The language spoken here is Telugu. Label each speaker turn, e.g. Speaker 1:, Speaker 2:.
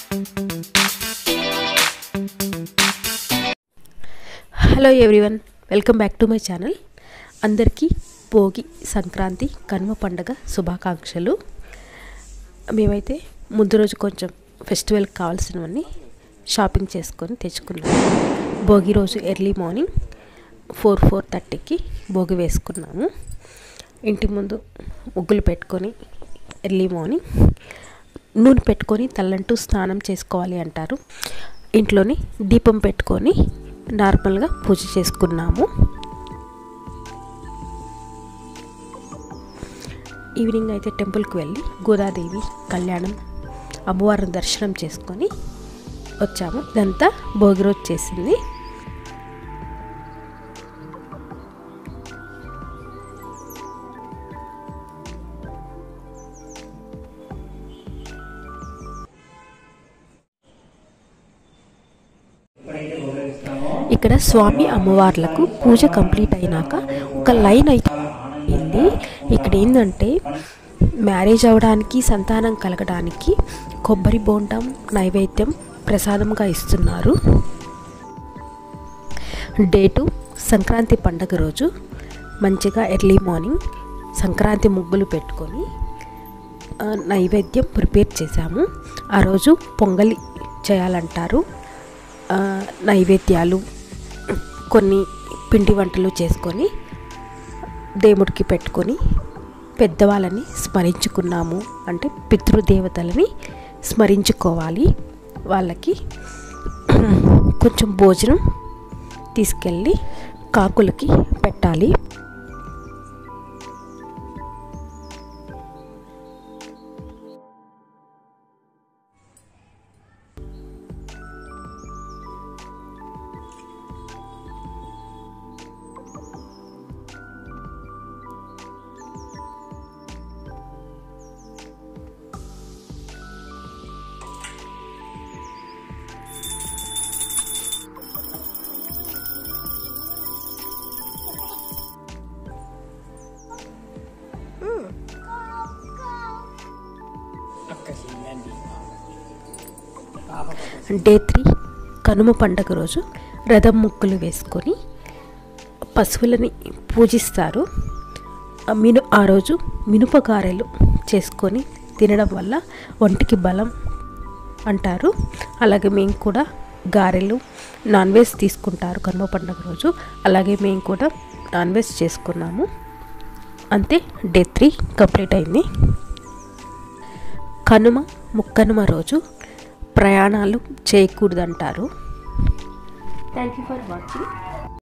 Speaker 1: hello everyone welcome back to my channel అందరికీ భోగి సంక్రాంతి కనుమ పండగ శుభాకాంక్షలు మేమైతే ముందు రోజు కొంచెం ఫెస్టివల్కి కావాల్సినవన్నీ షాపింగ్ చేసుకొని తెచ్చుకున్నాము భోగి రోజు ఎర్లీ మార్నింగ్ ఫోర్ ఫోర్ థర్టీకి భోగి వేసుకున్నాము ఇంటి ముందు ముగ్గులు పెట్టుకొని ఎర్లీ మార్నింగ్ నూనె పెట్టుకొని తల్లంటూ స్నానం చేసుకోవాలి అంటారు ఇంట్లోని దీపం పెట్టుకొని నార్మల్గా పూజ చేసుకున్నాము ఈవినింగ్ అయితే టెంపుల్కి వెళ్ళి గోదాదేవి కళ్యాణం అమ్మవారిని దర్శనం చేసుకొని వచ్చాము ఇదంతా భోగి రోజు చేసింది ఇక్కడ స్వామి అమ్మవార్లకు పూజ కంప్లీట్ అయినాక ఒక లైన్ అయితే అయింది ఇక్కడ ఏంటంటే మ్యారేజ్ అవ్వడానికి సంతానం కలగడానికి కొబ్బరి బోండం నైవేద్యం ప్రసాదంగా ఇస్తున్నారు డేటు సంక్రాంతి పండగ రోజు మంచిగా ఎర్లీ మార్నింగ్ సంక్రాంతి ముగ్గులు పెట్టుకొని ఆ, నైవేద్యం ప్రిపేర్ చేశాము ఆ రోజు పొంగలి చేయాలంటారు ఆ, నైవేద్యాలు కొన్ని పిండి వంటలు చేసుకొని దేవుడికి పెట్టుకొని పెద్దవాళ్ళని స్మరించుకున్నాము అంటే పితృదేవతలని స్మరించుకోవాలి వాళ్ళకి కొంచెం భోజనం తీసుకెళ్ళి కాకులకి పెట్టాలి డే త్రీ కనుమ పండగ రోజు రథం ముక్కులు వేసుకొని పశువులని పూజిస్తారు ఆ మిను ఆ రోజు మినుపగారెలు చేసుకొని తినడం వల్ల ఒంటికి బలం అంటారు అలాగే మేము కూడా గారెలు నాన్ వెజ్ తీసుకుంటారు కనుమ పండుగ రోజు అలాగే మేము కూడా నాన్ వెజ్ చేసుకున్నాము అంతే డే త్రీ కంప్లీట్ అయింది కనుమ ముక్కనుమ రోజు ప్రయాణాలు చేయకూడదంటారు థ్యాంక్ యూ ఫర్ వాచింగ్